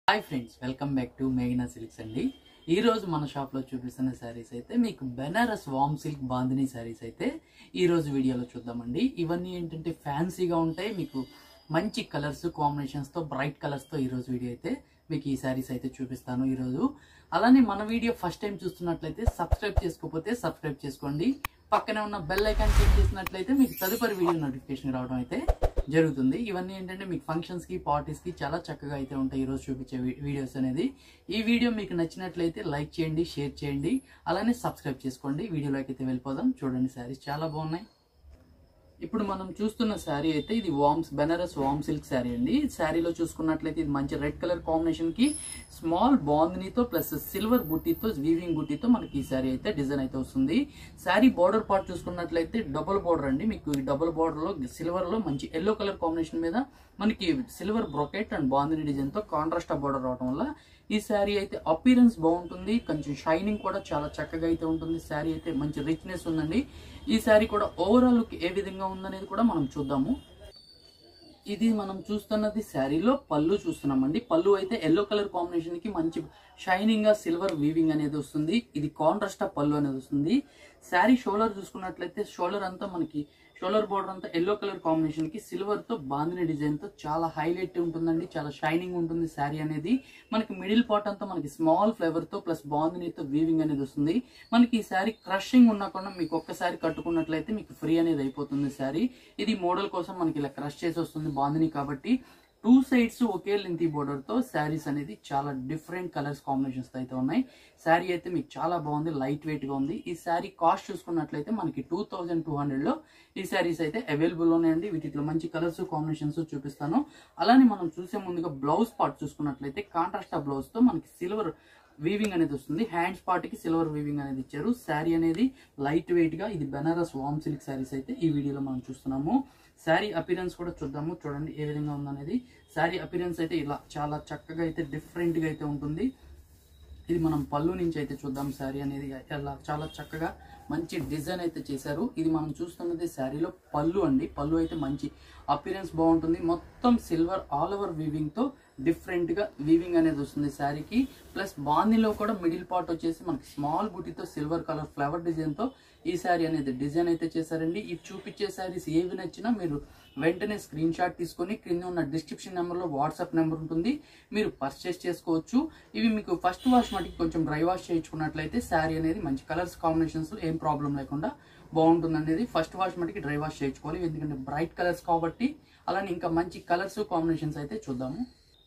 hi friends welcome back to మేఘనా silks అండి ఈ రోజు మన షాప్ లో చూపిస్తున్న శారీస్ అయితే మీకు బెనారస్ వామ్ సిల్క్ బాందిని శారీస్ అయితే ఈ రోజు వీడియోలో చూద్దామండి ఇవన్నీ ఏంటంటే ఫ్యాన్సీగా ఉంటాయి మీకు మంచి కలర్స్ కాంబినేషన్స్ తో బ్రైట్ కలర్స్ తో ఈ రోజు వీడియో అయితే మీకు ఈ శారీస్ అయితే చూపిస్తాను ఈ రోజు అలానే మన వీడియో ఫస్ట్ టైం చూస్తున్నట్లయితే సబ్స్క్రైబ్ చేసుకోకపోతే సబ్స్క్రైబ్ చేసుకోండి పక్కనే ఉన్న బెల్ ఐకాన్ క్లిక్ చేసినట్లయితే మీకు తదుపరి వీడియో నోటిఫికేషన్ రావడం అయితే జరుగుతుంది ఇవన్నీ ఏంటంటే మీకు ఫంక్షన్స్ కి పార్టీస్ కి చాలా చక్కగా అయితే ఉంటాయి ఈ రోజు చూపించే వీ- వీడియోస్ అనేది ఈ వీడియో మీకు నచ్చినట్లయితే లైక్ చేయండి షేర్ చేయండి అలానే సబ్స్క్రైబ్ చేసుకోండి వీడియోలోకి అయితే వెళ్ళిపోదాం చూడండి శారీస్ చాలా బాగున్నాయి ఇప్పుడు మనం చూస్తున్న శారీ అయితే ఇది వామ్స్ బెనారస్ వామ్ సిల్క్ శారీ అండి ఈ శారీలో చూసుకున్నట్లయితే ఇది మంచి రెడ్ కలర్ కాంబినేషన్ కి స్మాల్ బాందినితో ప్లస్ సిల్వర్ బుట్టితో వీవింగ్ బుట్టితో మనకి ఈ శారీ అయితే డిజైన్ అయితే వస్తుంది శారీ బార్డర్ పార్ట్ చూసుకున్నట్లయితే డబుల్ బార్డర్ అండి మీకు ఈ డబుల్ బార్డర్ లో సిల్వర్ లో మంచి ఎల్లో కలర్ కాంబినేషన్ మీద మనకి silver brocade and bandhani design తో కాంట్రాస్ట్ బార్డర్ రావడం వల్ల ఈ శారీ అయితే అపీరెన్స్ బాగుంటుంది కొంచెం షైనింగ్ కూడా చాలా చక్కగా అయితే ఉంటుంది శారీ అయితే మంచి రిచ్నెస్ ఉందండి ఈ శారీ కూడా ఓవరాల్ లుక్ ఏ విధంగా ఉందనేది కూడా మనం చూద్దాము ఇది మనం చూస్తున్నది శారీలో పళ్ళు చూస్తున్నామండి పళ్ళు అయితే ఎల్లో కలర్ కాంబినేషన్ కి మంచి షైనింగ్ గా సిల్వర్ వీవింగ్ అనేది వస్తుంది ఇది కాంట్రాస్ట్ పళ్ళు అనేది వస్తుంది శారీ షోల్డర్ చూసుకున్నట్లయితే షోల్డర్ అంతా మనకి షోల్డర్ బోర్డర్ అంతా ఎల్లో కలర్ కాంబినేషన్ కి సిల్వర్ తో బాందిని డిజైన్ తో చాలా హైలైట్ ఉంటుందండి చాలా షైనింగ్ ఉంటుంది శారీ అనేది మనకి మిడిల్ పార్ట్ అంతా మనకి స్మాల్ ఫ్లేవర్ తో ప్లస్ బాందినితో వీవింగ్ అనేది వస్తుంది మనకి ఈ శారీ క్రషింగ్ ఉన్నా కూడా మీకు ఒక్కసారి కట్టుకున్నట్లయితే మీకు ఫ్రీ అనేది అయిపోతుంది శారీ ఇది మోడల్ కోసం మనకి ఇలా క్రష్ చేసి వస్తుంది బాందిని కాబట్టి టూ సైడ్స్ ఒకే లెంతీ బోర్డర్ తో శారీస్ అనేది చాలా డిఫరెంట్ కలర్స్ కాంబినేషన్స్ అయితే ఉన్నాయి శారీ అయితే మీకు చాలా బాగుంది లైట్ వెయిట్ గా ఉంది ఈ శారీ కాస్ట్ చూసుకున్నట్లయితే మనకి టూ థౌజండ్ టూ హండ్రెడ్ లో ఈ శారీస్ అయితే అవైలబుల్ ఉన్నాయండి వీటిలో మంచి కలర్స్ కాంబినేషన్స్ చూపిస్తాను అలానే మనం చూసే ముందుగా బ్లౌజ్ పార్ట్ చూసుకున్నట్లయితే కాంట్రాస్ట్ బ్లౌజ్ తో మనకి సిల్వర్ వీవింగ్ అనేది వస్తుంది హ్యాండ్స్ పార్ట్ కి సిల్వర్ వీవింగ్ అనేది ఇచ్చారు శారీ అనేది లైట్ వెయిట్ గా ఇది బెనారస్ వామ్ సిల్క్ శారీస్ అయితే ఈ వీడియోలో మనం చూస్తున్నాము శారీ అపిరెన్స్ కూడా చూద్దాము చూడండి ఏ విధంగా ఉందనేది శారీ అపిరెన్స్ అయితే ఇలా చాలా చక్కగా అయితే డిఫరెంట్ గా అయితే ఉంటుంది ఇది మనం పళ్ళు నుంచి అయితే చూద్దాం శారీ అనేది ఎలా చాలా చక్కగా మంచి డిజైన్ అయితే చేశారు ఇది మనం చూస్తున్నది శారీలో పళ్ళు అండి పళ్ళు అయితే మంచి అపిరెన్స్ బాగుంటుంది మొత్తం సిల్వర్ ఆల్ ఓవర్ వీవింగ్ తో డిఫరెంట్ గా వీవింగ్ అనేది వస్తుంది శారీకి ప్లస్ బాందీలో కూడా మిడిల్ పార్ట్ వచ్చేసి మనకి స్మాల్ బుటీతో సిల్వర్ కలర్ ఫ్లవర్ డిజైన్ తో ఈ శారీ అనేది డిజైన్ అయితే చేశారండి ఇవి చూపించే శారీస్ ఏవి నచ్చినా మీరు వెంటనే స్క్రీన్ షాట్ తీసుకొని క్రింద ఉన్న డిస్క్రిప్షన్ నెంబర్లో వాట్సాప్ నెంబర్ ఉంటుంది మీరు పర్చేస్ చేసుకోవచ్చు ఇవి మీకు ఫస్ట్ వాష్ మటుకి కొంచెం డ్రై వాష్ చేయించుకున్నట్లయితే శారీ అనేది మంచి కలర్స్ కాంబినేషన్స్ ఏం ప్రాబ్లం లేకుండా బాగుంటుంది అనేది ఫస్ట్ వాష్ మటుకి డ్రై వాష్ చేయించుకోవాలి ఎందుకంటే బ్రైట్ కలర్స్ కాబట్టి అలానే ఇంకా మంచి కలర్స్ కాంబినేషన్స్ అయితే చూద్దాము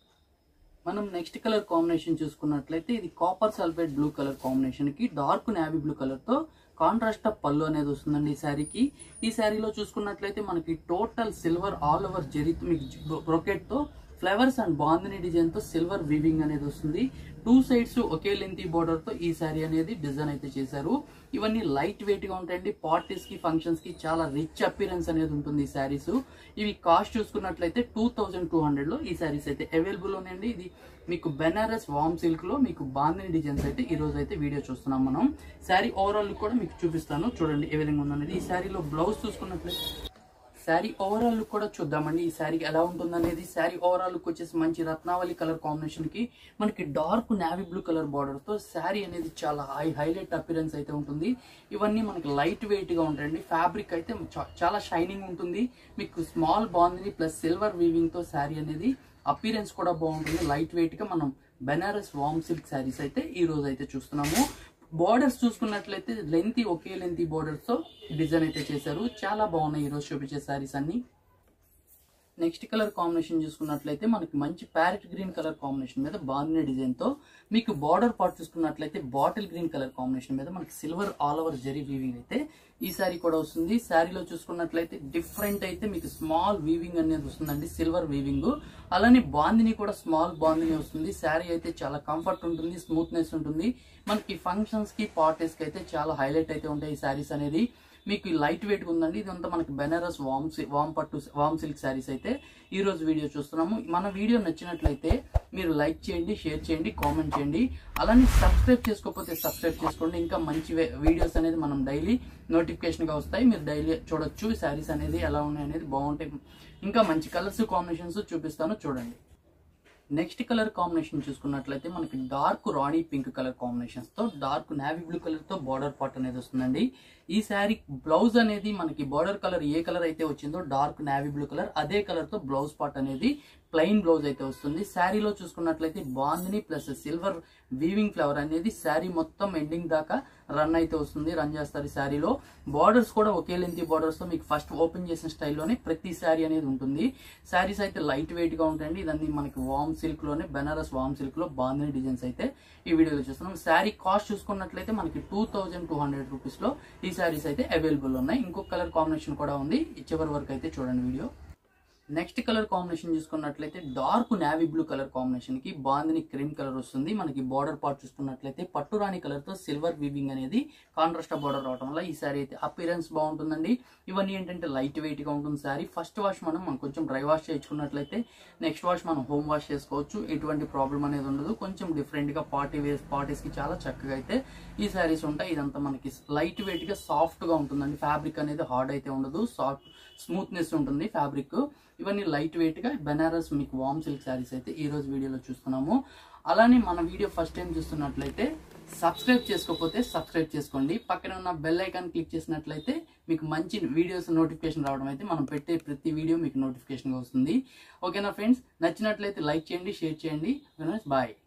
మనం నెక్స్ట్ కలర్ కాంబినేషన్ చూసుకున్నట్లయితే ఇది copper sulphate blue colour combination కి డార్క్ నావీ బ్లూ కలర్ తో కాంట్రాస్ట్ పళ్ళు అనేది వస్తుందండి ఈ శారీకి ఈ శారీలో చూసుకున్నట్లయితే మనకి టోటల్ సిల్వర్ ఆల్ ఓవర్ జెరీతో మీకు బ్రొకెట్ తో ఫ్లవర్స్ అండ్ బాందిని డిజైన్ తో సిల్వర్ వీవింగ్ అనేది వస్తుంది టూ సైడ్స్ ఒకే లెంతీ బోర్డర్ తో ఈ శారీ అనేది డిజైన్ అయితే చేశారు ఇవన్నీ లైట్ వెయిట్ గా ఉంటాయండి పార్టీస్ కి ఫంక్షన్స్ కి చాలా రిచ్ అపీరెన్స్ అనేది ఉంటుంది ఈ శారీస్ ఇవి కాస్ట్ చూసుకున్నట్లయితే టూ థౌజండ్ టూ హండ్రెడ్ లో ఈ శారీస్ అయితే అవైలబుల్ ఉన్నాయండి ఇది మీకు బెనారస్ వామ్ సిల్క్ లో మీకు బాందిని డిజైన్స్ అయితే ఈ రోజు అయితే వీడియో చూస్తున్నాం మనం శారీ ఓవరాల్ కూడా మీకు చూపిస్తాను చూడండి ఏ విధంగా ఉందనేది ఈ శారీలో బ్లౌజ్ చూసుకున్నట్లయితే శారీ ఓవరాల్ లుక్ కూడా చూద్దామండి ఈ శారీ ఎలా ఉంటుందనేది శారీ ఓవరాల్ లుక్ వచ్చేసి మంచి రత్నావళి కలర్ కాంబినేషన్ కి మనకి dark navy blue colour border తో శారీ అనేది చాలా హై హైలైట్ అపిరెన్స్ అయితే ఉంటుంది ఇవన్నీ మనకి లైట్ వెయిట్ గా ఉంటాయండి ఫ్యాబ్రిక్ అయితే చా- చాలా షైనింగ్ ఉంటుంది మీకు small bandhani plus silver weaving తో శారీ అనేది అపీరెన్స్ కూడా బాగుంటుంది లైట్ వెయిట్ గా మనం బెనారస్ వామ్ సిల్క్ శారీస్ అయితే ఈ రోజు అయితే చూస్తున్నాము బోర్డర్స్ చూసుకున్నట్లయితే లెంతీ ఒకే లెంతీ బోర్డర్స్ తో డిజైన్ అయితే చేశారు చాలా బాగున్నాయి ఈ రోజు చూపించే శారీస్ అన్ని నెక్స్ట్ కలర్ కాంబినేషన్ చూసుకున్నట్లయితే మనకి మంచి ప్యారెట్ గ్రీన్ కలర్ కాంబినేషన్ మీద బాగున్న డిజైన్ తో మీకు బార్డర్ పార్ట్ చూసుకున్నట్లయితే బాటిల్ గ్రీన్ కలర్ కాంబినేషన్ మీద మనకి silver all over zari weaving అయితే ఈ శారీ కూడా వస్తుంది శారీలో చూసుకున్నట్లయితే డిఫరెంట్ అయితే మీకు స్మాల్ వీవింగ్ అనేది వస్తుందండి సిల్వర్ వీవింగ్ అలానే బాందిని కూడా స్మాల్ బాందిని వస్తుంది శారీ అయితే చాలా కంఫర్ట్ ఉంటుంది స్మూత్నెస్ ఉంటుంది మనకి ఫంక్షన్స్ కి పార్టీస్ కి అయితే చాలా హైలైట్ అయితే ఉంటాయి ఈ శారీస్ అనేది మీకు లైట్ వెయిట్ ఉందండి ఇదంతా మనకి బెనారస్ వామ్ సి- వామ్ పట్టు వామ్ సిల్క్ శారీస్ అయితే ఈ రోజు వీడియో చూస్తున్నాము మన వీడియో నచ్చినట్లయితే మీరు లైక్ చేయండి షేర్ చేయండి కామెంట్ చేయండి అలానే సబ్స్క్రైబ్ చేసుకోకపోతే సబ్స్క్రైబ్ చేసుకోండి ఇంకా మంచి వే- వీడియోస్ అనేది మనం డైలీ నోటిఫికేషన్ గా వస్తాయి మీరు డైలీ చూడొచ్చు శారీస్ అనేది ఎలా ఉన్నాయి అనేది బాగుంటాయి ఇంకా మంచి కలర్స్ కాంబినేషన్స్ చూపిస్తాను చూడండి నెక్స్ట్ కలర్ కాంబినేషన్ చూసుకున్నట్లయితే మనకి dark rani pink colour combinations తో డార్క్ నావీ బ్లూ కలర్ తో బార్డర్ పార్ట్ అనేది వస్తుందండి ఈ శారీ బ్లౌజ్ అనేది మనకి బార్డర్ కలర్ ఏ కలర్ అయితే వచ్చిందో డార్క్ నావీ బ్లూ కలర్ అదే కలర్ తో బ్లౌజ్ పార్ట్ అనేది ప్లెయిన్ బ్లౌజ్ అయితే వస్తుంది శారీలో చూసుకున్నట్లయితే bandhani plus silver weaving flower అనేది శారీ మొత్తం ఎండింగ్ దాకా రన్ అయితే వస్తుంది రన్ చేస్తారు ఈ శారీలో బార్డర్స్ కూడా ఒకే లెంత్ బార్డర్స్ తో మీకు ఫస్ట్ ఓపెన్ చేసిన స్టైల్లోనే ప్రతి శారీ అనేది ఉంటుంది శారీస్ అయితే లైట్ వెయిట్ గా ఉంటాయండి ఇదన్నీ మనకి వామ్ సిల్క్ లోనే బెనారస్ వామ్ సిల్క్ లో బాందిని డిజైన్స్ అయితే ఈ వీడియోలో చూస్తున్నాం శారీ కాస్ట్ చూసుకున్నట్లయితే మనకి two thousand two hundred rupees లో ఈ శారీస్ అయితే అవైలబుల్ ఉన్నాయి ఇంకొక కలర్ కాంబినేషన్ కూడా ఉంది చివరి వరకు అయితే చూడండి వీడియో నెక్స్ట్ కలర్ కాంబినేషన్ చూసుకున్నట్లయితే dark navy blue colour combination కి బాందిని క్రీమ్ కలర్ వస్తుంది మనకి బార్డర్ పార్ట్ చూసుకున్నట్లయితే పట్టు రాణి కలర్ తో సిల్వర్ వీవింగ్ అనేది కాంట్రాస్ట్ బార్డర్ రావడం వల్ల ఈ సారీ అయితే అపీరెన్స్ బాగుంటుందండి ఇవన్నీ ఏంటంటే లైట్ వెయిట్ గా ఉంటుంది సారీ ఫస్ట్ వాష్ మనం మనం కొంచెం డ్రై వాష్ చేయించుకున్నట్లయితే నెక్స్ట్ వాష్ మనం హోమ్ వాష్ చేసుకోవచ్చు ఎటువంటి ప్రాబ్లం అనేది ఉండదు కొంచెం డిఫరెంట్ గా పార్టీ వేస్ పార్టీస్ కి చాలా చక్కగా అయితే ఈ శారీస్ ఉంటాయి ఇదంతా మనకి లైట్ వెయిట్ గా సాఫ్ట్ గా ఉంటుందండి ఫ్యాబ్రిక్ అనేది హార్డ్ అయితే ఉండదు సాఫ్ట్ స్మూత్నెస్ ఉంటుంది ఫ్యాబ్రిక్ ఇవన్నీ లైట్ వెయిట్ గా బెనారస్ మీకు వామ్ సిల్క్ శారీస్ అయితే ఈ రోజు వీడియోలో చూస్తున్నాము అలానే మన వీడియో ఫస్ట్ టైం చూస్తున్నట్లయితే సబ్స్క్రైబ్ చేసుకోకపోతే సబ్స్క్రైబ్ చేసుకోండి పక్కన ఉన్న బెల్ ఐకాన్ క్లిక్ చేసినట్లయితే మీకు మంచి వీడియోస్ నోటిఫికేషన్ రావడం అయితే మనం పెట్టే ప్రతి వీడియో మీకు నోటిఫికేషన్ వస్తుంది ఓకేనా ఫ్రెండ్స్ నచ్చినట్లయితే లైక్ చేయండి షేర్ చేయండి బాయ్